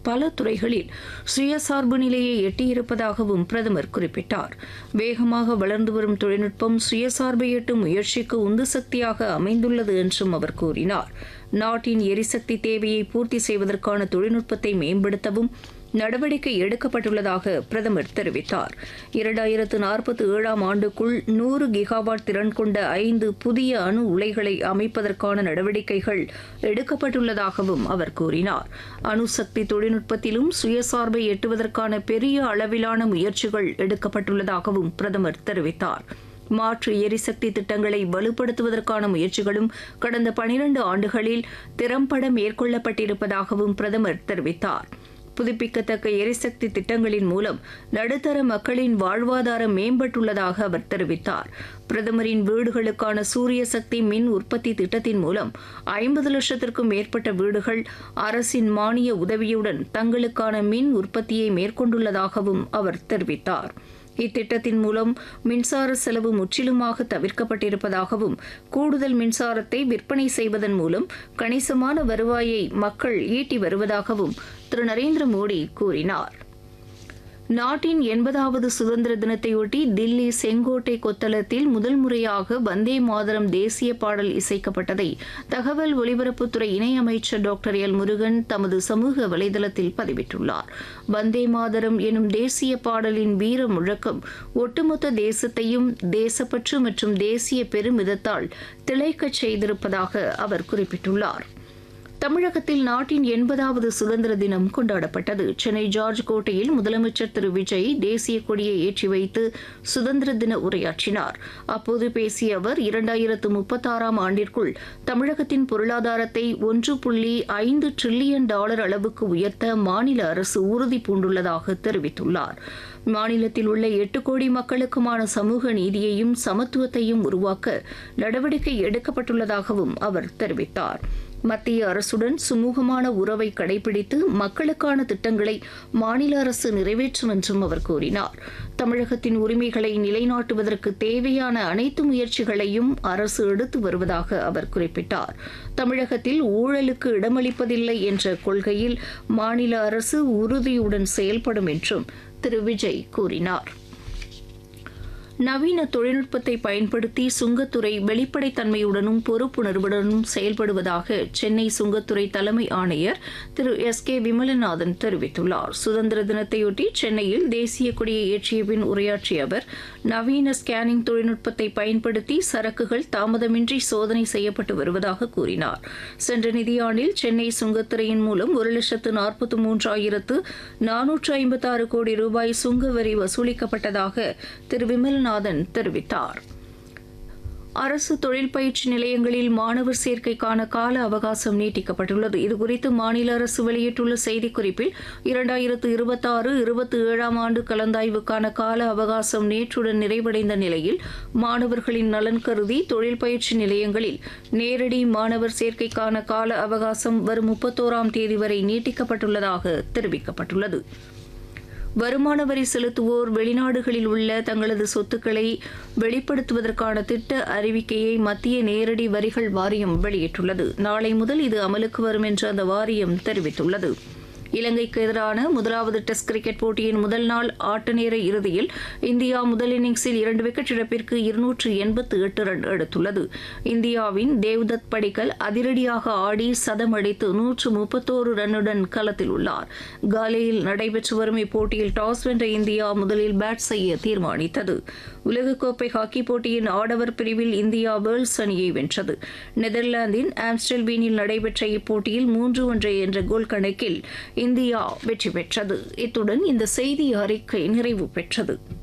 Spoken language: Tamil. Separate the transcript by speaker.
Speaker 1: பல துறைகளில் சுயசார்பு நிலையை எட்டியிருப்பதாகவும் பிரதமர் குறிப்பிட்டார் வேகமாக வளர்ந்து வரும் தொழில்நுட்பம் சுயசார்பை எட்டும் முயற்சிக்கு உந்து சக்தியாக அமைந்துள்ளது என்றும் அவர் கூறினார் நாட்டின் எரிசக்தி தேவையை பூர்த்தி செய்வதற்கான தொழில்நுட்பத்தை மேம்படுத்தவும் நடவடிக்கை எடுக்கப்பட்டுள்ளதாக பிரதமர் தெரிவித்தார் இரண்டாயிரத்து நாற்பத்தி ஏழாம் ஆண்டுக்குள் நூறு கிகாவாட் திறன் கொண்ட ஐந்து புதிய அணு உலைகளை அமைப்பதற்கான நடவடிக்கைகள் எடுக்கப்பட்டுள்ளதாகவும் அவர் கூறினார் அணுசக்தி தொழில்நுட்பத்திலும் சுயசார்பை எட்டுவதற்கான பெரிய அளவிலான முயற்சிகள் எடுக்கப்பட்டுள்ளதாகவும் பிரதமர் தெரிவித்தார் மாற்று எரிசக்தி திட்டங்களை வலுப்படுத்துவதற்கான முயற்சிகளும் கடந்த பனிரண்டு ஆண்டுகளில் திறம்பட மேற்கொள்ளப்பட்டிருப்பதாகவும் பிரதமர் தெரிவித்தார் புதுப்பிக்கத்தக்க எரிசக்தி திட்டங்களின் மூலம் நடுத்தர மக்களின் வாழ்வாதாரம் மேம்பட்டுள்ளதாக அவர் தெரிவித்தார் பிரதமரின் வீடுகளுக்கான சூரிய சக்தி மின் உற்பத்தி திட்டத்தின் மூலம் ஐம்பது லட்சத்திற்கும் மேற்பட்ட வீடுகள் அரசின் மானிய உதவியுடன் தங்களுக்கான மின் உற்பத்தியை மேற்கொண்டுள்ளதாகவும் அவர் தெரிவித்தார் இத்திட்டத்தின் மூலம் மின்சார செலவு முற்றிலுமாக தவிர்க்கப்பட்டிருப்பதாகவும் கூடுதல் மின்சாரத்தை விற்பனை செய்வதன் மூலம் கணிசமான வருவாயை மக்கள் ஈட்டி வருவதாகவும் திரு நரேந்திர மோடி கூறினார் நாட்டின் எண்பதாவது சுதந்திர தினத்தையொட்டி தில்லி செங்கோட்டை கொத்தளத்தில் முதல் முறையாக வந்தே மாதரம் தேசிய பாடல் இசைக்கப்பட்டதை தகவல் ஒலிபரப்புத்துறை இணையமைச்சர் டாக்டர் எல் முருகன் தமது சமூக வலைதளத்தில் பதிவிட்டுள்ளார் வந்தே மாதரம் எனும் தேசிய பாடலின் வீர முழக்கம் ஒட்டுமொத்த தேசத்தையும் தேசப்பற்று மற்றும் தேசிய பெருமிதத்தால் திளைக்கச் செய்திருப்பதாக அவர் குறிப்பிட்டுள்ளார் தமிழகத்தில் நாட்டின் எண்பதாவது சுதந்திர தினம் கொண்டாடப்பட்டது சென்னை ஜார்ஜ் கோட்டையில் முதலமைச்சர் திரு விஜய் தேசிய கொடியை ஏற்றி வைத்து சுதந்திர தின உரையாற்றினார் அப்போது பேசிய அவர் இரண்டாயிரத்து முப்பத்தாறாம் ஆண்டிற்குள் தமிழகத்தின் பொருளாதாரத்தை ஒன்று புள்ளி ஐந்து டிரில்லியன் டாலர் அளவுக்கு உயர்த்த மாநில அரசு உறுதி பூண்டுள்ளதாக தெரிவித்துள்ளார் மாநிலத்தில் உள்ள எட்டு கோடி மக்களுக்குமான சமூக நீதியையும் சமத்துவத்தையும் உருவாக்க நடவடிக்கை எடுக்கப்பட்டுள்ளதாகவும் அவர் தெரிவித்தார் மத்திய அரசுடன் சுமூகமான உறவை கடைபிடித்து மக்களுக்கான திட்டங்களை மாநில அரசு நிறைவேற்றும் என்றும் அவர் கூறினார் தமிழகத்தின் உரிமைகளை நிலைநாட்டுவதற்கு தேவையான அனைத்து முயற்சிகளையும் அரசு எடுத்து வருவதாக அவர் குறிப்பிட்டார் தமிழகத்தில் ஊழலுக்கு இடமளிப்பதில்லை என்ற கொள்கையில் மாநில அரசு உறுதியுடன் செயல்படும் என்றும் திரு விஜய் கூறினார் நவீன தொழில்நுட்பத்தை பயன்படுத்தி சுங்கத்துறை வெளிப்படைத்தன்மையுடனும் பொறுப்புணர்வுடனும் செயல்படுவதாக சென்னை சுங்கத்துறை தலைமை ஆணையர் திரு எஸ் கே விமலநாதன் தெரிவித்துள்ளார் சுதந்திர தினத்தையொட்டி சென்னையில் தேசிய கொடியை ஏற்றிய பின் உரையாற்றிய அவர் நவீன ஸ்கேனிங் தொழில்நுட்பத்தை பயன்படுத்தி சரக்குகள் தாமதமின்றி சோதனை செய்யப்பட்டு வருவதாக கூறினார் சென்ற நிதியாண்டில் சென்னை சுங்கத்துறையின் மூலம் ஒரு லட்சத்து நாற்பத்தி மூன்றாயிரத்து நானூற்று ஐம்பத்தாறு கோடி ரூபாய் சுங்க வரி வசூலிக்கப்பட்டதாக திரு விமல் நாதன் தெரிவித்தார் அரசு தொழில் பயிற்சி நிலையங்களில் மாணவர் சேர்க்கைக்கான கால அவகாசம் நீட்டிக்கப்பட்டுள்ளது இதுகுறித்து மாநில அரசு வெளியிட்டுள்ள செய்திக்குறிப்பில் இரண்டாயிரத்து இருபத்தாறு இருபத்தி ஏழாம் ஆண்டு கலந்தாய்வுக்கான கால அவகாசம் நேற்றுடன் நிறைவடைந்த நிலையில் மாணவர்களின் நலன் கருதி தொழில் பயிற்சி நிலையங்களில் நேரடி மாணவர் சேர்க்கைக்கான கால அவகாசம் வரும் முப்பத்தோராம் தேதி வரை நீட்டிக்கப்பட்டுள்ளதாக தெரிவிக்கப்பட்டுள்ளது வருமான வரி செலுத்துவோர் வெளிநாடுகளில் உள்ள தங்களது சொத்துக்களை வெளிப்படுத்துவதற்கான திட்ட அறிவிக்கையை மத்திய நேரடி வரிகள் வாரியம் வெளியிட்டுள்ளது நாளை முதல் இது அமலுக்கு வரும் என்று அந்த வாரியம் தெரிவித்துள்ளது இலங்கைக்கு எதிரான முதலாவது டெஸ்ட் கிரிக்கெட் போட்டியின் முதல் நாள் ஆட்ட நேர இறுதியில் இந்தியா முதல் இன்னிங்ஸில் இரண்டு விக்கெட் இழப்பிற்கு இருநூற்று எண்பத்து எட்டு ரன் எடுத்துள்ளது இந்தியாவின் தேவ்தத் படிக்கல் அதிரடியாக ஆடி சதம் அடித்து நூற்று முப்பத்தோரு ரன்னுடன் களத்தில் உள்ளார் காலையில் நடைபெற்று வரும் இப்போட்டியில் டாஸ் வென்ற இந்தியா முதலில் பேட் செய்ய தீர்மானித்தது உலகக்கோப்பை ஹாக்கி போட்டியின் ஆடவர் பிரிவில் இந்தியா வேர்ல்ஸ் அணியை வென்றது நெதர்லாந்தின் ஆம்ஸ்டல்பீனில் நடைபெற்ற இப்போட்டியில் மூன்று ஒன்றை என்ற கோல் கணக்கில் இந்தியா வெற்றி பெற்றது இத்துடன் இந்த செய்தி அறிக்கை நிறைவு பெற்றது